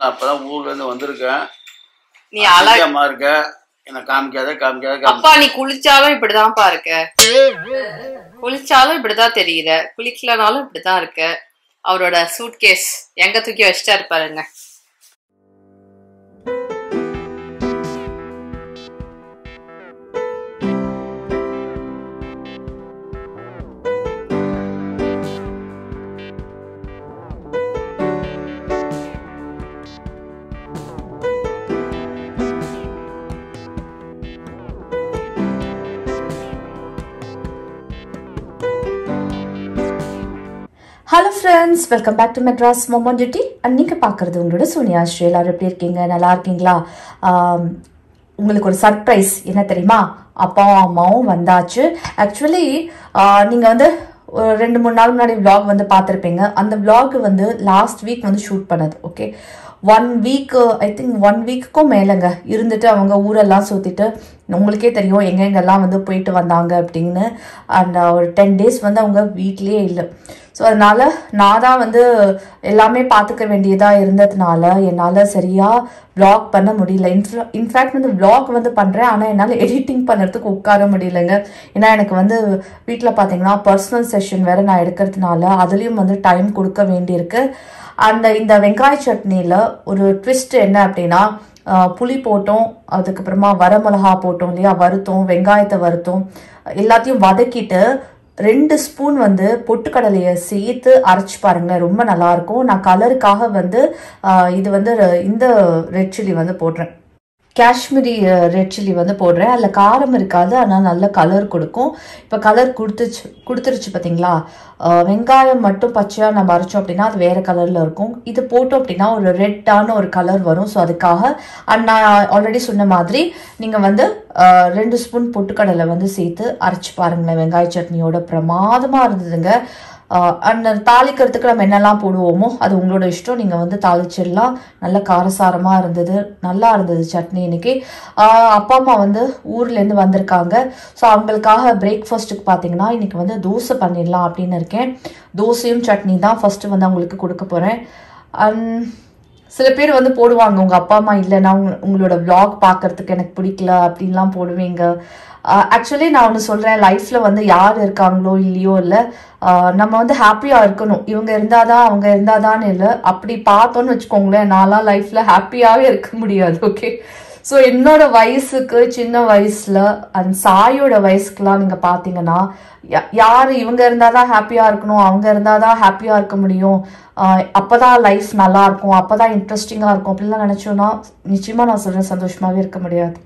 அப்பதான் ஊர்ல இருந்து வந்திருக்கேன் நீ அழ அழகமா இருக்க என்ன காமிக்காத காமிக்காத காமி அப்பா நீ குளிச்சாலும் இப்படிதான்ப்பா இருக்க குளிச்சாலும் இப்படிதான் தெரியுற குளிக்கலனாலும் இப்படிதான் இருக்க அவரோட சூட்கேஸ் எங்க தூக்கி வச்சுட்டா இருப்பாருங்க hello friends welcome back to Madras மொமன் டியூட்டி அண்ட் நீங்கள் பார்க்குறது உங்களோட சோனியா ஸ்ரீ எல்லாரும் எப்படி இருக்கீங்க நல்லா இருக்கீங்களா ஆம், உங்களுக்கு ஒரு சர்ப்ரைஸ் என்ன தெரியுமா அப்பாவும் அம்மாவும் வந்தாச்சு ஆக்சுவலி நீங்கள் வந்து ஒரு ரெண்டு மூணு நாள் முன்னாடி vlog வந்து பார்த்துருப்பீங்க அந்த vlog வந்து லாஸ்ட் வீக் வந்து ஷூட் பண்ணது ஓகே ஒன் வீக்கு ஐ திங்க் ஒன் வீக்குக்கும் மேலேங்க இருந்துட்டு அவங்க ஊரெல்லாம் சுற்றிட்டு உங்களுக்கே தெரியும் எங்கெங்கெல்லாம் வந்து போயிட்டு வந்தாங்க அப்படின்னு அண்ட் ஒரு டென் டேஸ் வந்து அவங்க வீட்லேயே இல்லை ஸோ அதனால நான் தான் வந்து எல்லாமே பார்த்துக்க வேண்டியதாக இருந்ததுனால என்னால் சரியாக vlog பண்ண முடியல இன்ஃபா இன்ஃபேக்ட் வந்து vlog வந்து பண்ணுறேன் ஆனால் என்னால் எடிட்டிங் பண்ணுறதுக்கு உட்கார முடியலங்க ஏன்னா எனக்கு வந்து வீட்டில் பார்த்தீங்கன்னா பர்சனல் செஷன் வேறு நான் எடுக்கிறதுனால அதுலேயும் வந்து டைம் கொடுக்க வேண்டியிருக்கு அந்த இந்த வெங்காய சட்னியில் ஒரு ட்விஸ்ட் என்ன அப்படின்னா ஆஹ் புளி போட்டோம் அதுக்கப்புறமா வரமிளகா போட்டோம் இல்லையா வறுத்தோம் வெங்காயத்தை வறுத்தோம் எல்லாத்தையும் வதக்கிட்டு ரெண்டு ஸ்பூன் வந்து பொட்டுக்கடலையை சேர்த்து அரைச்சு பாருங்களேன் ரொம்ப நல்லா இருக்கும் நான் கலருக்காக வந்து ஆஹ் இது வந்து இந்த ரெட் சில்லி வந்து போடுறேன் காஷ்மீரி ரெட் சில்லி வந்து போடுறேன் அதில் காரம் இருக்காது ஆனால் நல்ல கலர் கொடுக்கும் இப்போ கலர் கொடுத்துச்சு கொடுத்துருச்சு பார்த்தீங்களா ஆஹ் வெங்காயம் மட்டும் பச்சையாக நம்ம அரைச்சோம் அப்படின்னா அது வேறு கலரில் இருக்கும் இது போட்டோம் அப்படின்னா ஒரு ரெட்டான ஒரு கலர் வரும் ஸோ அதுக்காக அண்ட் நான் ஆல்ரெடி சொன்ன மாதிரி நீங்கள் வந்து ஆஹ் ரெண்டு ஸ்பூன் பொட்டுக்கடலை வந்து சேர்த்து அரைச்சி பாருங்களேன் வெங்காய சட்னியோட பிரமாதமாக இருந்ததுங்க அண்ட் தாளிக்கிறதுக்கு நம்ம என்னெல்லாம் போடுவோமோ அது உங்களோட இஷ்டம் நீங்கள் வந்து தாளிச்சிடலாம் நல்ல காரசாரமாக இருந்தது நல்லா இருந்தது சட்னி இன்னைக்கு ஆஹ் அப்பா அம்மா வந்து ஊர்லேருந்து வந்திருக்காங்க ஸோ அவங்களுக்காக பிரேக்ஃபாஸ்ட்டுக்கு பார்த்தீங்கன்னா இன்னைக்கு வந்து தோசை பண்ணிடலாம் அப்படின்னு இருக்கேன் தோசையும் சட்னி தான் ஃபஸ்ட்டு வந்து அவங்களுக்கு கொடுக்க போகிறேன் அண்ட் சில பேர் வந்து போடுவாங்க உங்கள் அப்பா அம்மா இல்லைன்னா உங்க உங்களோட vlog பார்க்கறதுக்கு எனக்கு பிடிக்கல அப்படின்லாம் போடுவீங்க ஆக்சுவலி நான் ஒன்று சொல்கிறேன் லைஃப்பில் வந்து யார் இருக்காங்களோ இல்லையோ இல்லை நம்ம வந்து ஹாப்பியாக இருக்கணும் இவங்க இருந்தாதான் அவங்க இருந்தாதான்னு இல்லை அப்படி பார்த்தோன்னு வச்சுக்கோங்களேன் நான்லாம் லைஃப்பில் ஹாப்பியாகவே இருக்க முடியாது ஓகே ஸோ என்னோட வயசுக்கு சின்ன வயசில் அண்ட் சாயோட வயசுக்குலாம் நீங்கள் பார்த்தீங்கன்னா யா- யார் இவங்க இருந்தால் தான் ஹாப்பியாக இருக்கணும் அவங்க இருந்தால் தான் ஹாப்பியாக இருக்க முடியும் அப்போ தான் லைஃப் நல்லா இருக்கும் அப்போ தான் இன்ட்ரெஸ்டிங்காக இருக்கும் அப்படிலாம் நினச்சோன்னா நிச்சயமாக நான் சொல்கிறேன் சந்தோஷமாகவே இருக்க முடியாது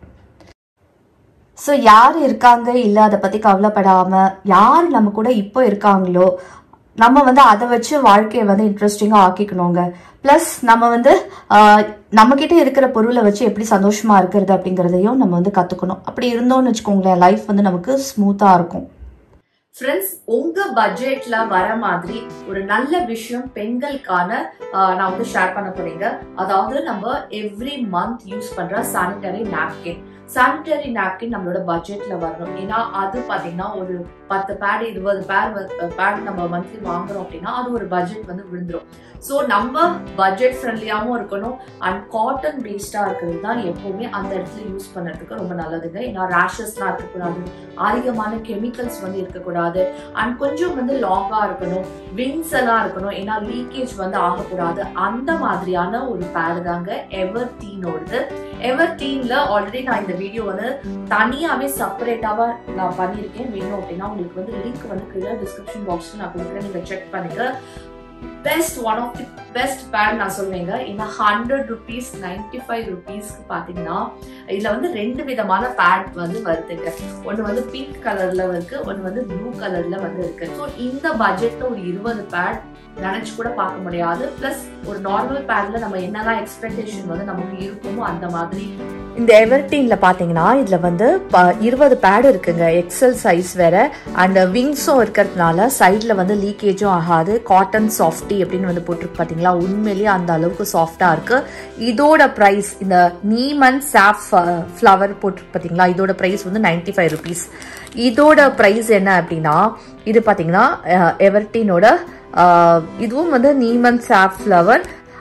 ஸோ யார் இருக்காங்க இல்லை அதை பற்றி கவலைப்படாமல் யார் நம்ம கூட இப்போ இருக்காங்களோ நம்ம வந்து அதை வச்சு வாழ்க்கையை வந்து இன்ட்ரெஸ்டிங்காக ஆக்கிக்கணுங்க ப்ளஸ் நம்ம வந்து ஆஹ், நம்மக்கிட்ட இருக்கிற பொருளை வச்சு எப்படி சந்தோஷமாக இருக்கிறது அப்படிங்கிறதையும் நம்ம வந்து கற்றுக்கணும் அப்படி இருந்தோம்னு வச்சுக்கோங்களேன் லைஃப் வந்து நமக்கு ஸ்மூத்தாக இருக்கும் ஃப்ரெண்ட்ஸ் உங்க பட்ஜெட்ல வர மாதிரி ஒரு நல்ல விஷயம் பெண்களுக்கான ஆஹ், நான் வந்து ஷேர் பண்ண போறீங்க அதாவது நம்ம எவ்ரி மந்த் யூஸ் பண்ற சானிட்டரி நாப்கின் சானிட்டரி நாப்கின் நம்மளோட பட்ஜெட்ல வரணும் ஏன்னா அது பாத்தீங்கன்னா ஒரு பத்து பேட் இருபது பேர் பேட் நம்ம மந்த்லி வாங்குறோம் அப்படின்னா அது ஒரு பட்ஜெட் வந்து விழுந்துரும் ஸோ நம்ம பட்ஜெட் ஃப்ரெண்ட்லியாகவும் இருக்கணும் அண்ட் காட்டன் பேஸ்டா இருக்கிறது தான் எப்பவுமே அந்த இடத்துல யூஸ் பண்ணுறதுக்கு ரொம்ப நல்லதுங்க ஏன்னா ரேஷஸ்லாம் இருக்கக்கூடாது அதிகமான கெமிக்கல்ஸ் வந்து இருக்கக்கூடாது அண்ட் கொஞ்சம் வந்து லாங்கா இருக்கணும் விங்ஸ் எல்லாம் இருக்கணும் ஏன்னா லீக்கேஜ் வந்து ஆகக்கூடாது அந்த மாதிரியான ஒரு பேடு தாங்க எவர் டீனோடது எவர் டீன்ல ஆல்ரெடி நான் இந்த வீடியோ வந்து தனியாவே செப்பரேட்டாவா நான் பண்ணியிருக்கேன் வேணும் அப்படின்னா உங்களுக்கு வந்து லிங்க் வந்து கீழே டிஸ்கிரிப்ஷன் பாக்ஸ்ல நான் கொடுக்குறேன் நீங்க செக் பண்ணுங்க best one of the best pad நான் சொல்லுவேங்க ஏன்னா ஹண்ட்ரட் ருபீஸ் நைன்டி ஃபைவ் ருபீஸ்க்கு பார்த்தீங்கன்னா இதுல வந்து ரெண்டு விதமான பேட் வந்து வருதுங்க ஒன்று வந்து பிங்க் கலர்ல இருக்கு ஒன்று வந்து ப்ளூ கலர்ல வந்து இருக்கு ஸோ இந்த பட்ஜெட்ல ஒரு இருபது பேட் நினைச்சு கூட பார்க்க முடியாது ப்ளஸ் ஒரு நார்மல் பேட்ல நம்ம என்னெல்லாம் எக்ஸ்பெக்டேஷன் வந்து நமக்கு இருக்குமோ அந்த மாதிரி இந்த எவர்டீனில் பார்த்தீங்கன்னா இதில் வந்து ப- இருபது பேட் இருக்குங்க எக்ஸல் சைஸ் வேற அண்ட் விங்ஸும் இருக்கிறதுனால சைடில் வந்து லீக்கேஜும் ஆகாது காட்டன் சாஃப்டி அப்படின்னு வந்து போட்டிருக்கு பார்த்தீங்களா உண்மையிலேயே அந்த அளவுக்கு சாஃப்டாக இருக்கு இதோட ப்ரைஸ் இந்த நீமன் சாப் ஃப்ளவர் போட்டிருக்கு பார்த்தீங்களா இதோட ப்ரைஸ் வந்து நைன்டி ஃபைவ் ருபீஸ் இதோட ப்ரைஸ் என்ன அப்படின்னா இது பார்த்தீங்கன்னா எவர்டீனோட இதுவும் வந்து நீமன் சாப் ஃப்ளவர்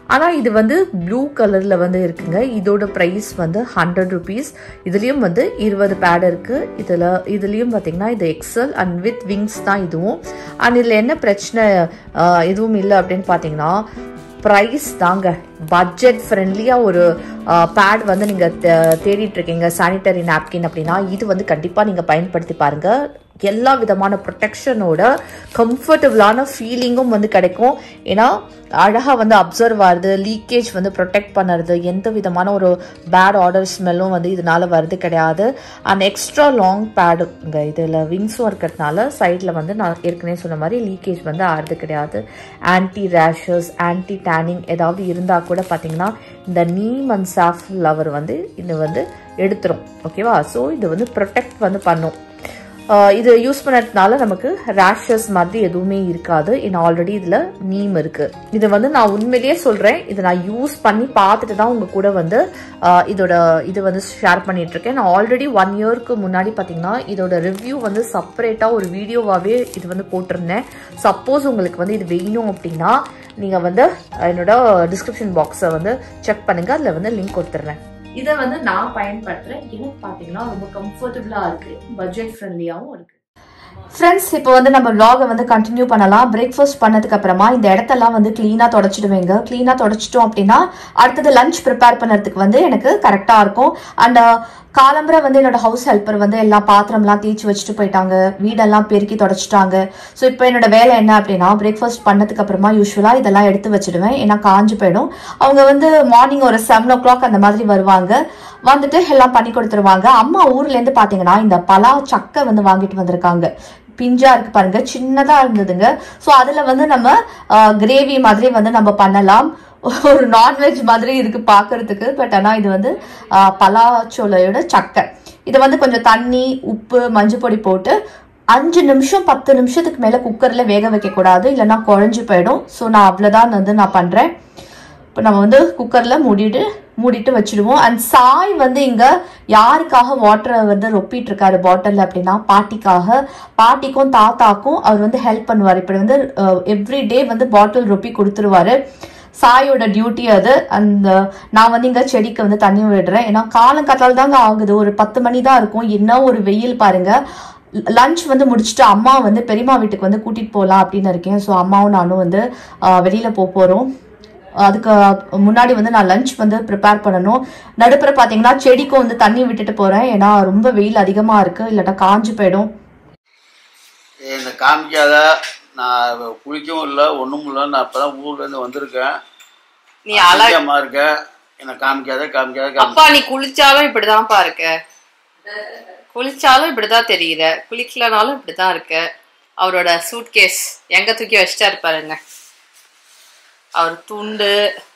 ஆனால் இது வந்து ப்ளூ கலரில் வந்து இருக்குங்க இதோட ப்ரைஸ் வந்து ஹண்ட்ரட் ருபீஸ் இதுலேயும் வந்து இருபது பேட் இருக்குது இதில் இதுலேயும் பார்த்தீங்கன்னா இது எக்ஸல் அண்ட் வித் விங்ஸ் தான் இதுவும் அண்ட் இதில் என்ன பிரச்சனை ஆஹ், எதுவும் இல்லை அப்படின்னு பார்த்தீங்கன்னா ப்ரைஸ் தாங்க பட்ஜெட் ஃப்ரெண்ட்லியாக ஒரு பேட் வந்து நீங்கள் தேடிட்டு இருக்கீங்க சானிட்டரி நாப்கின் அப்படின்னா இது வந்து கண்டிப்பாக நீங்கள் பயன்படுத்தி பாருங்கள் எல்லா விதமான ப்ரொடெக்ஷனோட கம்ஃபர்டபுளான ஃபீலிங்கும் வந்து கிடைக்கும் ஏன்னா அழகாக வந்து அப்சர்வ் ஆகுது லீக்கேஜ் வந்து ப்ரொடெக்ட் பண்ணுறது எந்த விதமான ஒரு பேட் ஆர்டர் ஸ்மெல்லும் வந்து இதனால வருது கிடையாது அண்ட் எக்ஸ்ட்ரா லாங் பேடுங்க இதில் விங்ஸும் இருக்கிறதுனால சைடில் வந்து நான் ஏற்கனவே சொன்ன மாதிரி லீக்கேஜ் வந்து ஆறுது கிடையாது ஆன்டி ரேஷஸ் ஆன்டி டேனிங் ஏதாவது இருந்தால் கூட பார்த்தீங்கன்னா இந்த நீம் அண்ட் சாஃப் லவர் வந்து இது வந்து எடுத்துரும் ஓகேவா ஸோ இது வந்து ப்ரொடெக்ட் வந்து பண்ணும் ஆஹ் இது யூஸ் பண்ணதுனால நமக்கு ரேஷஸ் மாதிரி எதுவுமே இருக்காது ஏன்னா ஆல்ரெடி இதில் நீம் இருக்கு இது வந்து நான் உண்மையிலேயே சொல்கிறேன் இதை நான் யூஸ் பண்ணி பார்த்துட்டு தான் உங்கள் கூட வந்து ஆஹ் இதோட இது வந்து ஷேர் பண்ணிட்டு இருக்கேன் நான் ஆல்ரெடி ஒன் இயர்க்கு முன்னாடி பார்த்தீங்கன்னா இதோட ரிவ்யூ வந்து செப்பரேட்டாக ஒரு வீடியோவாகவே இது வந்து போட்டிருந்தேன் சப்போஸ் உங்களுக்கு வந்து இது வேணும் அப்படின்னா நீங்கள் வந்து என்னோட டிஸ்கிரிப்ஷன் பாக்ஸை வந்து செக் பண்ணுங்கள் அதில் வந்து லிங்க் கொடுத்துட்றேன் இதை வந்து நான் பயன்படுத்துறேன் எனக்கு பாத்தீங்கன்னா ரொம்ப கம்ஃபர்டபுளா இருக்கு பட்ஜெட் ஃப்ரெண்ட்லியாவும் இருக்கு ஃப்ரெண்ட்ஸ் இப்போ வந்து நம்ம vlog-அ வந்து கண்டினியூ பண்ணலாம் பிரேக்ஃபாஸ்ட் பண்ணதுக்கு அப்புறமா இந்த இடத்தெல்லாம் வந்து க்ளீனாக தொடச்சிடுவேங்க க்ளீனாக தொடச்சிட்டோம் அப்படின்னா அடுத்தது லஞ்ச் ப்ரிப்பேர் பண்ணுறதுக்கு வந்து எனக்கு கரெக்டாக இருக்கும் அண்ட் காலம்பரை வந்து என்னோட ஹவுஸ் ஹெல்ப்பர் வந்து எல்லா பாத்திரம்லாம் தேய்ச்சி வச்சுட்டு போயிட்டாங்க வீடெல்லாம் பெருக்கி தொடச்சிட்டாங்க ஸோ இப்போ என்னோட வேலை என்ன அப்படின்னா பிரேக்ஃபாஸ்ட் பண்ணதுக்கு அப்புறமா யூஸ்வலாக இதெல்லாம் எடுத்து வச்சிடுவேன் ஏன்னா காஞ்சு போயிடும் அவங்க வந்து மார்னிங் ஒரு செவன் ஓ கிளாக் அந்த மாதிரி வருவாங்க வந்துட்டு எல்லாம் பண்ணி கொடுத்துருவாங்க அம்மா ஊர்லேருந்து பார்த்தீங்கன்னா இந்த பலா சக்கை வந்து வாங்கிட்டு வந்திருக்காங்க பிஞ்சா இருக்கு பாருங்க சின்னதா இருந்ததுங்க ஸோ அதுல வந்து நம்ம கிரேவி மாதிரி வந்து நம்ம பண்ணலாம் ஒரு நான்வெஜ் மாதிரி இருக்கு பார்க்கிறதுக்கு பட் ஆனா இது வந்து ஆஹ், பலாச்சோலையோட சக்கை இதை வந்து கொஞ்சம் தண்ணி உப்பு மஞ்சள் பொடி போட்டு அஞ்சு நிமிஷம் பத்து நிமிஷத்துக்கு மேல குக்கர்ல வேக வைக்க கூடாது இல்லைன்னா குழஞ்சு போயிடும் ஸோ நான் அவ்வளோதான் வந்து நான் பண்றேன் இப்போ நம்ம வந்து குக்கரில் மூடிட்டு மூடிட்டு வச்சிடுவோம் அண்ட் சாய் வந்து இங்கே யாருக்காக வாட்டரை வந்து ரொப்பிட்டு இருக்காரு பாட்டில் அப்படின்னா பாட்டிக்காக பாட்டிக்கும் தாத்தாக்கும் அவர் வந்து ஹெல்ப் பண்ணுவார் இப்படி வந்து எவ்ரி டே வந்து பாட்டில் ரொப்பி கொடுத்துருவாரு சாயோட டியூட்டி அது அந்த நான் வந்து இங்கே செடிக்கு வந்து தண்ணி விடுறேன் ஏன்னா காலங்காத்தால் தாங்க ஆகுது ஒரு பத்து மணி தான் இருக்கும் என்ன ஒரு வெயில் பாருங்க லஞ்ச் வந்து முடிச்சுட்டு அம்மா வந்து பெரியம்மா வீட்டுக்கு வந்து கூட்டிட்டு போகலாம் அப்படின்னு இருக்கேன் ஸோ அம்மாவும் நானும் வந்து ஆஹ், வெளியில போக போகிறோம் அதுக்கு முன்னாடி வந்து நான் லஞ்ச் வந்து ப்ரிப்பேர் பண்ணணும் நடுப்புற பார்த்தீங்கன்னா செடிக்கும் வந்து தண்ணி விட்டுட்டு போகிறேன் ஏன்னா ரொம்ப வெயில் அதிகமாக இருக்குது இல்லாட்டா காஞ்சு போயிடும் என்னை காமிக்காத நான் குளிக்கவும் இல்லை ஒன்றும் இல்லை நான் இப்போ தான் ஊர்லேருந்து வந்திருக்கேன் நீ அழ அலட்சியமா இருக்க என்னை காமிக்காத காமிக்காத காமி அப்பா நீ குளிச்சாலும் இப்படிதான்ப்பா இருக்க குளிச்சாலும் இப்படிதான் தெரியுற குளிக்கலனாலும் இப்படிதான் இருக்க அவரோட சூட்கேஸ் எங்க தூக்கி வச்சிட்டாரு பாருங்க அவர் துண்டு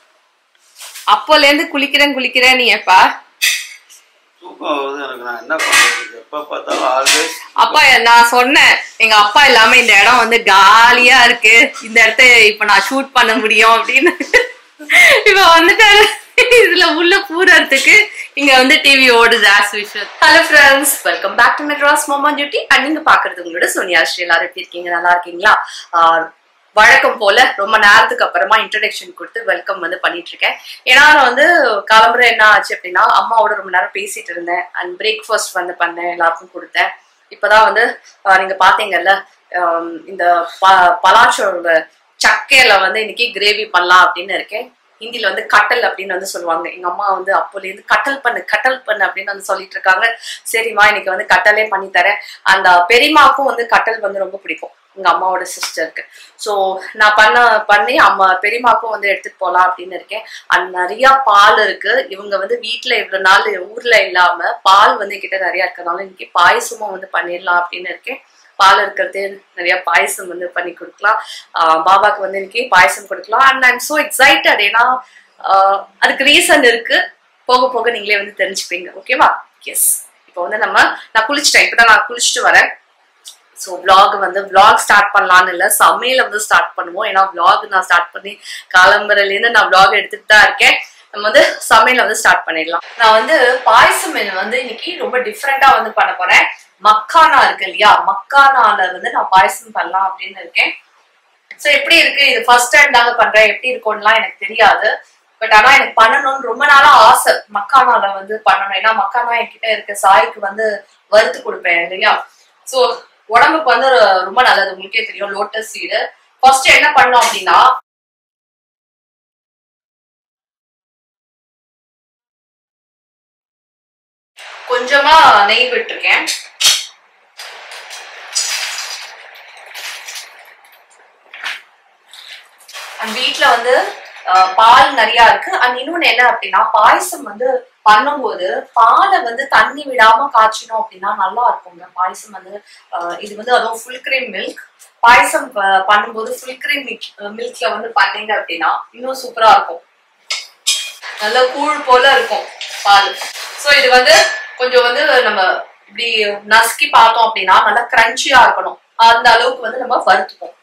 அப்போல இருந்து குளிக்கிறேன் குளிக்கிறேன் நீ எப்பா தூக்கம் வருது எனக்கு நான் என்ன பண்ணுறது எப்போ பார்த்தாலும் ஆல்வேஸ் அப்பா நான் சொன்னேன் எங்க அப்பா இல்லாம இந்த இடம் வந்து காலியா இருக்கு இந்த இடத்த இப்ப நான் ஷூட் பண்ண முடியும் அப்படின்னு இப்ப வந்துட்டாரு இதுல உள்ள பூரத்துக்கு இங்க வந்து டிவி ஓடுது as visual hello friends welcome back to Madras மாமா டியூட்டி அண்ட் நீங்க பாக்குறது உங்களோட சோனியா ஸ்ரீ எல்லாரும் எப்படி இருக்கீங்க நல்லா இருக்கீங்களா ஆஹ் வழக்கம் போல ரொம்ப நேரத்துக்கு அப்புறமா இன்ட்ரடக்ஷன் கொடுத்து வெல்கம் வந்து பண்ணிட்டு இருக்கேன் ஏன்னா நான் வந்து காலம்புரை என்ன ஆச்சு அப்படின்னா அம்மாவோட ரொம்ப நேரம் பேசிட்டு இருந்தேன் அண்ட் பிரேக்ஃபாஸ்ட் வந்து பண்ணேன் எல்லாருக்கும் கொடுத்தேன் இப்பதான் வந்து ஆஹ் நீங்க பாத்தீங்கல்ல ஆம், இந்த ப- பலாச்சோட சக்கையில வந்து இன்னைக்கு கிரேவி பண்ணலாம் அப்படின்னு இருக்கேன் ஹிந்தில வந்து கட்டல் அப்படின்னு வந்து சொல்லுவாங்க எங்க அம்மா வந்து அப்போல இருந்து கட்டல் பண்ணு கட்டல் பண்ணு அப்படின்னு வந்து சொல்லிட்டு இருக்காங்க சரிம்மா இன்னைக்கு வந்து கட்டலே பண்ணி தரேன் அந்த பெரியமாக்கும் வந்து கட்டல் வந்து ரொம்ப பிடிக்கும் எங்க அம்மாவோட சிஸ்டருக்கு ஸோ நான் பண்ண பண்ணி அம்மா பெரியமாக்கும் வந்து எடுத்துட்டு போகலாம் அப்படின்னு இருக்கேன் அண்ட் நிறைய பால் இருக்கு இவங்க வந்து வீட்ல இவ்வளவு நாள் ஊர்ல இல்லாம பால் வந்து கிட்ட நிறைய இருக்கறனால இன்னைக்கு பாயசமும் வந்து பண்ணிடலாம் அப்படின்னு இருக்கேன் பால் இருக்கிறது நிறைய பாயசம் வந்து பண்ணி கொடுக்கலாம் ஆஹ் பாபாக்கு வந்து இன்னைக்கு பாயசம் கொடுக்கலாம் அண்ட் ஐம் ஸோ எக்ஸைட்டட் ஏன்னா ஆஹ் அதுக்கு ரீசன் இருக்கு போக போக நீங்களே வந்து தெரிஞ்சுப்பீங்க ஓகேவா எஸ் இப்போ வந்து நம்ம நான் குளிச்சிட்டேன் இப்பதான் நான் குளிச்சுட்டு வரேன் ஸோ vlog வந்து vlog ஸ்டார்ட் பண்ணலான்னு இல்லை சமையல வந்து ஸ்டார்ட் பண்ணுவோம் ஏன்னா vlog நான் ஸ்டார்ட் பண்ணி காலம்பரையிலேருந்து நான் vlog எடுத்துட்டு தான் இருக்கேன் நம்ம வந்து சமையல வந்து ஸ்டார்ட் பண்ணிடலாம் நான் வந்து பாயசம் மெனு வந்து இன்னைக்கு ரொம்ப டிஃப்ரெண்டா வந்து பண்ண போறேன் மக்கானா இருக்கு இல்லையா மக்கானால வந்து நான் பாயசம் பண்ணலாம் அப்படின்னு இருக்கேன் ஸோ எப்படி இருக்கு இது ஃபர்ஸ்ட் டைம் தாங்க பண்றேன் எப்படி இருக்கும்லாம் எனக்கு தெரியாது பட் ஆனா எனக்கு பண்ணணும்னு ரொம்ப நாளா ஆசை மக்கானால வந்து பண்ணணும் ஏன்னா மக்கானா என்கிட்ட இருக்க சாய்க்கு வந்து வறுத்து கொடுப்பேன் இல்லையா ஸோ உடம்புக்கு வந்து ரொம்ப நல்லது உங்களுக்கே தெரியும் லோட்டஸ் சீடு ஃபர்ஸ்ட் என்ன பண்ணோம் அப்படின்னா கொஞ்சமா நெய் விட்டுருக்கேன் அண்ட் வீட்ல வந்து அஹ், பால் நிறைய இருக்கு அண்ட் இன்னொன்னு என்ன அப்படின்னா பாயசம் வந்து பண்ணும்போது பாலை வந்து தண்ணி விடாம காய்ச்சணும் அப்படின்னா நல்லா இருக்குங்க பாயசம் வந்து அஹ், இது வந்து அதுவும் ஃபுல் கிரீம் மில்க் பாயசம் ப- பண்ணும்போது ஃபுல் கிரீம் மில்க்ல வந்து பண்ணீங்க அப்படின்னா இன்னும் சூப்பரா இருக்கும் நல்ல கூழ் போல இருக்கும் பால் சோ இது வந்து கொஞ்சம் வந்து நம்ம இப்படி நசுக்கி பார்த்தோம் அப்படின்னா நல்லா கிரன்ச்சியா இருக்கணும் அந்த அளவுக்கு வந்து நம்ம வறுத்துப்போம்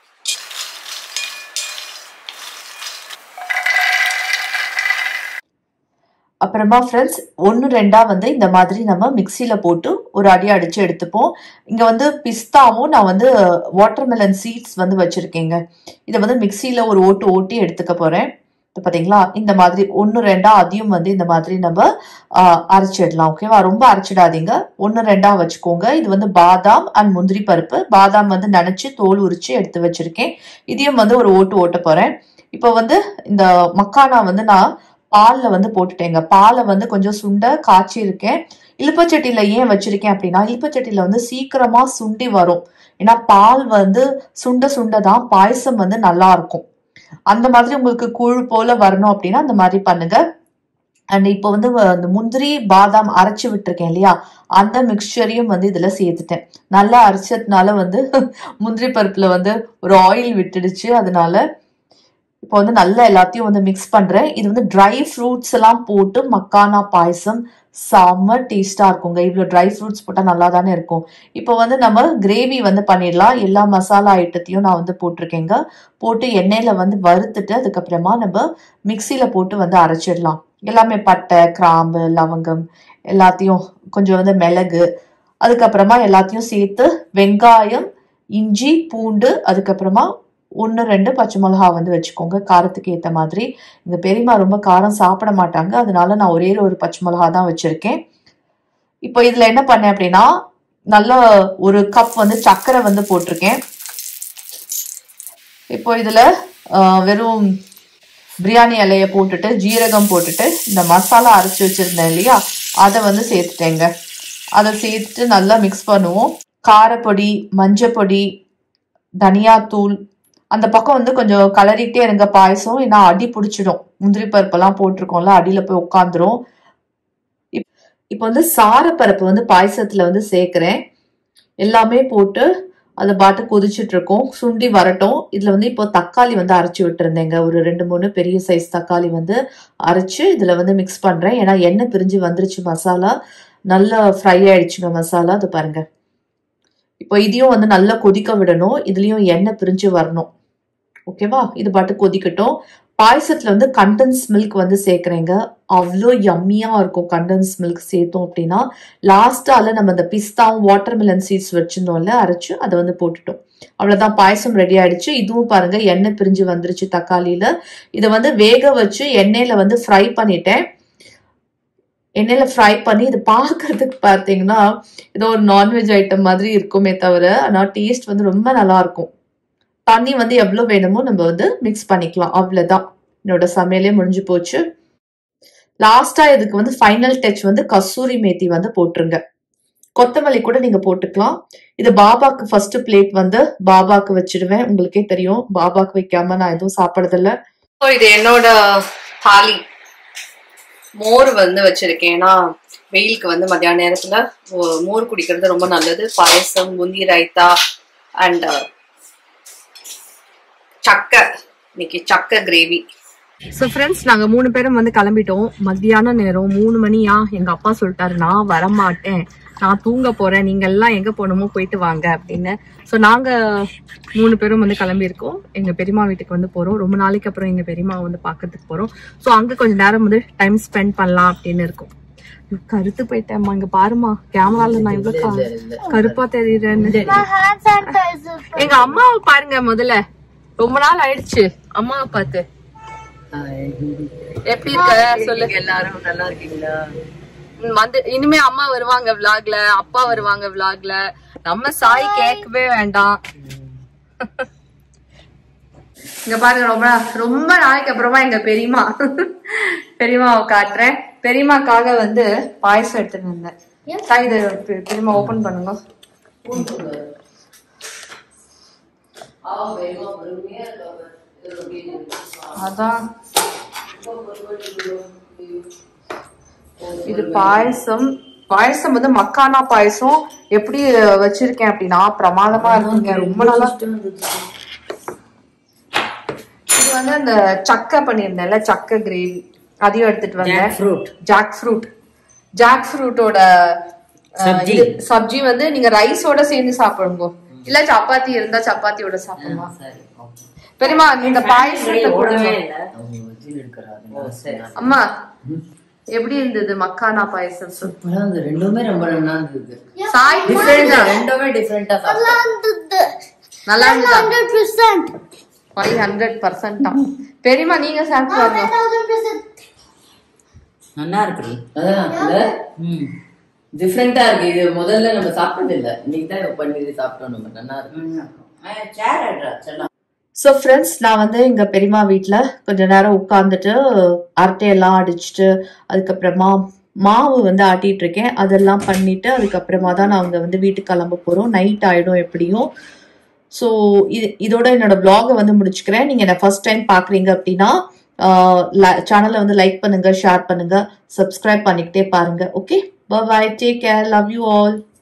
அப்புறமா ஃப்ரெண்ட்ஸ் ஒன்று ரெண்டா வந்து இந்த மாதிரி நம்ம மிக்சியில் போட்டு ஒரு அடி அடித்து எடுத்துப்போம் இங்கே வந்து பிஸ்தாவும் நான் வந்து வாட்டர்மெலன் சீட்ஸ் வந்து வச்சுருக்கேங்க இதை வந்து மிக்சியில் ஒரு ஓட்டு ஓட்டி எடுத்துக்க போகிறேன் பார்த்தீங்களா இந்த மாதிரி ஒன்று ரெண்டா அதையும் வந்து இந்த மாதிரி நம்ம ஆஹ், அரைச்சிடலாம் ஓகேவா ரொம்ப அரைச்சிடாதீங்க ஒன்று ரெண்டா வச்சுக்கோங்க இது வந்து பாதாம் அண்ட் முந்திரி பருப்பு பாதாம் வந்து நனைச்சு தோல் உரிச்சு எடுத்து வச்சிருக்கேன் இதையும் வந்து ஒரு ஓட்டு ஓட்ட போகிறேன் இப்போ வந்து இந்த மக்கானா வந்து நான் பாலில் வந்து போட்டுட்டேங்க பாலை வந்து கொஞ்சம் சுண்ட காய்ச்சி இருக்கேன் இலுப்பச்சட்டியில ஏன் வச்சிருக்கேன் அப்படின்னா இலுப்பச்சட்டியில வந்து சீக்கிரமா சுண்டி வரும் ஏன்னா பால் வந்து சுண்ட சுண்ட தான் பாயசம் வந்து நல்லா இருக்கும் அந்த மாதிரி உங்களுக்கு கூழ் போல வரணும் அப்படின்னா அந்த மாதிரி பண்ணுங்க அண்ட் இப்போ வந்து வ- அந்த முந்திரி பாதாம் அரைச்சு விட்டுருக்கேன் இல்லையா அந்த மிக்சரையும் வந்து இதுல சேர்த்துட்டேன் நல்லா அரைச்சதுனால வந்து முந்திரி பருப்புல வந்து ஒரு ஆயில் விட்டுடுச்சு அதனால இப்போ வந்து நல்லா எல்லாத்தையும் வந்து மிக்ஸ் பண்றேன் இது வந்து ட்ரை ஃப்ரூட்ஸ் எல்லாம் போட்டு மக்கானா பாயசம் செம்ம டேஸ்டா இருக்குங்க இவ்வளோ ட்ரை ஃப்ரூட்ஸ் போட்டால் நல்லா தானே இருக்கும் இப்போ வந்து நம்ம கிரேவி வந்து பண்ணிடலாம் எல்லா மசாலா ஐட்டத்தையும் நான் வந்து போட்டிருக்கேங்க போட்டு எண்ணெயில் வந்து வறுத்துட்டு அதுக்கப்புறமா நம்ம மிக்சியில் போட்டு வந்து அரைச்சிடலாம் எல்லாமே பட்டை கிராம்பு லவங்கம் எல்லாத்தையும் கொஞ்சம் வந்து மிளகு அதுக்கப்புறமா எல்லாத்தையும் சேர்த்து வெங்காயம் இஞ்சி பூண்டு அதுக்கப்புறமா ஒன்று ரெண்டு பச்சை மிளகா வந்து வச்சுக்கோங்க காரத்துக்கு ஏற்ற மாதிரி எங்கள் பெரியம்மா ரொம்ப காரம் சாப்பிட மாட்டாங்க அதனால நான் ஒரே ஒரு பச்சை மிளகா தான் வச்சுருக்கேன் இப்போ இதில் என்ன பண்ணேன் அப்படின்னா நல்ல ஒரு கப் வந்து சர்க்கரை வந்து போட்டிருக்கேன் இப்போ இதில் வெறும் பிரியாணி இலையை போட்டுட்டு ஜீரகம் போட்டுட்டு இந்த மசாலா அரைச்சி வச்சுருந்தேன் இல்லையா அதை வந்து சேர்த்துட்டேங்க அதை சேர்த்துட்டு நல்லா மிக்ஸ் பண்ணுவோம் காரப்பொடி மஞ்சப்பொடி தனியாத்தூள் அந்த பக்கம் வந்து கொஞ்சம் கலரிட்டே இருங்க பாயசம் ஏன்னா அடி பிடிச்சிடும் முந்திரி பருப்பெல்லாம் போட்டிருக்கோம்ல அடியில் போய் உட்காந்துரும் இப்போ வந்து சாரப்பருப்பு வந்து பாயசத்தில் வந்து சேர்க்குறேன் எல்லாமே போட்டு அதை பாட்டு கொதிச்சுட்டு இருக்கோம் சுண்டி வரட்டும் இதில் வந்து இப்போ தக்காளி வந்து அரைச்சி விட்டுருந்தேங்க ஒரு ரெண்டு மூணு பெரிய சைஸ் தக்காளி வந்து அரைச்சு இதில் வந்து மிக்ஸ் பண்ணுறேன் ஏன்னா எண்ணெய் பிரிஞ்சு வந்துருச்சு மசாலா நல்லா ஃப்ரை ஆயிடுச்சுங்க மசாலா அது பாருங்க இப்போ இதையும் வந்து நல்லா கொதிக்க விடணும் இதுலேயும் எண்ணெய் பிரிஞ்சு வரணும் ஓகேவா இது பாட்டு கொதிக்கட்டும் பாயசத்தில் வந்து கண்டன்ஸ் மில்க் வந்து சேர்க்குறேங்க அவ்வளோ யம்மியாக இருக்கும் கண்டன்ஸ் மில்க் சேர்த்தோம் அப்படின்னா லாஸ்ட்டால நம்ம இந்த பிஸ்தாவும் வாட்டர்மெலன் சீட்ஸ் வச்சிருந்தோம்ல அரைச்சு அதை வந்து போட்டுட்டோம் அவ்வளோதான் பாயசம் ரெடி ஆயிடுச்சு இதுவும் பாருங்க எண்ணெய் பிரிஞ்சு வந்துருச்சு தக்காளியில் இதை வந்து வேக வச்சு எண்ணெயில் வந்து ஃப்ரை பண்ணிட்டேன் எண்ணெயில் ஃப்ரை பண்ணி இது பார்க்கறதுக்கு பார்த்தீங்கன்னா ஏதோ ஒரு நான்வெஜ் ஐட்டம் மாதிரி இருக்குமே தவிர ஆனால் டேஸ்ட் வந்து ரொம்ப நல்லா இருக்கும் தண்ணி வந்து எவ்வளோ வேணுமோ நம்ம வந்து மிக்ஸ் பண்ணிக்கலாம் அவ்வளோதான் என்னோட சமையலே முடிஞ்சு போச்சு லாஸ்டா இதுக்கு வந்து ஃபைனல் டச் வந்து கஸ்தூரி மேத்தி வந்து போட்டுருங்க கொத்தமல்லி கூட நீங்க போட்டுக்கலாம் இது பாபாக்கு ஃபர்ஸ்ட் பிளேட் வந்து பாபாக்கு வச்சிடுவேன் உங்களுக்கே தெரியும் பாபாக்கு வைக்காம நான் எதுவும் சாப்பிடுறதில்ல ஸோ இது என்னோட தாலி மோர் வந்து வச்சிருக்கேன் ஏன்னா வெயிலுக்கு வந்து மத்தியான நேரத்துல மோ- மோர் குடிக்கிறது ரொம்ப நல்லது பாயசம் புந்தி ரைத்தா அண்ட் சக்கை இன்னைக்கு சக்கை கிரேவி ஸோ ஃப்ரெண்ட்ஸ் நாங்கள் மூணு பேரும் வந்து கிளம்பிட்டோம் மத்தியான நேரம் மூணு மணியா எங்கள் அப்பா சொல்லிட்டாரு நான் வரமாட்டேன் நான் தூங்க போறேன் நீங்க எல்லாம் எங்க போகணுமோ போயிட்டு வாங்க அப்படின்னு ஸோ நாங்க மூணு பேரும் வந்து கிளம்பியிருக்கோம் எங்க பெரியம்மா வீட்டுக்கு வந்து போறோம் ரொம்ப நாளைக்கு அப்புறம் எங்க பெரியம்மா வந்து பார்க்கறதுக்கு போறோம் ஸோ அங்க கொஞ்ச நேரம் வந்து டைம் ஸ்பெண்ட் பண்ணலாம் அப்படின்னு இருக்கும் ஐயோ, கருத்து போயிட்டேம்மா இங்க பாருமா கேமரால நான் இவ்வளவு கா- கருப்பா தெரியுறேன்னு எங்க அம்மாவை பாருங்க முதல்ல ரொம்ப நாள் ஆயிடுச்சு அம்மாவை பார்த்து எப்படி இருக்க சொல்லு எல்லாரும் நல்லா இருக்கீங்களா ம், வந்து இனிமே அம்மா வருவாங்க விலாக்ல அப்பா வருவாங்க விலாக்ல நம்ம சாய் கேட்கவே வேண்டாம் இங்க பாருங்க ரொம்ப ரொம்ப நாளைக்கு அப்புறமா எங்க பெரியம்மா பெரியம்மாவை காட்டுறேன் பெரியம்மாக்காக வந்து பாயசம் எடுத்துட்டு வந்தேன் சாய் இதை பெ- பெரியம்மா ஓபன் பண்ணுங்க அதான் இது பாயசம் பாயசம் வந்து மக்கானா பாயசம் எப்படி வச்சிருக்கேன் அப்படின்னா பிரமாதமா இருக்குங்க ரொம்ப நல்லா இது வந்து அந்த சக்கை பண்ணியிருந்தேன்ல சக்கை கிரேவி அதையும் எடுத்துட்டு வந்தேன் ஃப்ரூட் ஜாக் ஃப்ரூட் ஜாக் ஃப்ரூட்டோட சப்ஜி. சப்ஜி வந்து நீங்க ரைஸோட சேர்ந்து சாப்பிடுங்க இல்ல சப்பாத்தி இருந்தா சப்பாத்தியோட சாப்பிடலாம் சரி ஓகே பெரியம்மா இந்த பாயசத்தை கொடுங்க அவங்க வச்சு எடுக்கிறாங்க சரி அம்மா எப்படி இருந்தது மக்கானா பாயசம் சொல்லு. சூப்பரா இருந்தது ரெண்டுமே ரொம்ப நல்லா இருந்தது சாய் கூட டிஃபரெண்ட் ரெண்டுமே டிஃபரெண்டா சாப்பிட்டோம் நல்லா இருந்ததா ஃபைவ் ஹண்ட்ரட் பர்சன்டா பெரியம்மா நீங்க சாப்பிட்டு பாருங்க நல்லா இருக்கு அதான் இல்ல ம் டிஃபரெண்டா இருக்கு இது முதல்ல நம்ம சாப்பிட்டது இல்ல இன்னைக்கு தான் பண்ணி சாப்பிட்டோம் நம்ம நல்லா இருக்கு சேர் ஆடுறா செல்லாம் ஸோ ஃப்ரெண்ட்ஸ் நான் வந்து எங்கள் பெரியம்மா வீட்டில் கொஞ்ச நேரம் உட்காந்துட்டு அரட்டையெல்லாம் அடிச்சுட்டு அதுக்கப்புறமா மாவு வந்து ஆட்டிட்டு இருக்கேன் அதெல்லாம் பண்ணிட்டு அதுக்கப்புறமா தான் நாங்கள் வந்து வீட்டுக்கு கிளம்ப போகிறோம் நைட் ஆகிடும் எப்படியும் ஸோ இது இதோட என்னோட vlog-அ வந்து முடிச்சுக்கிறேன் நீங்கள் என்ன ஃபர்ஸ்ட் டைம் பார்க்குறீங்க அப்படின்னா சேனலை வந்து லைக் பண்ணுங்க ஷேர் பண்ணுங்க சப்ஸ்கிரைப் பண்ணிக்கிட்டே பாருங்க okay bye take care love you all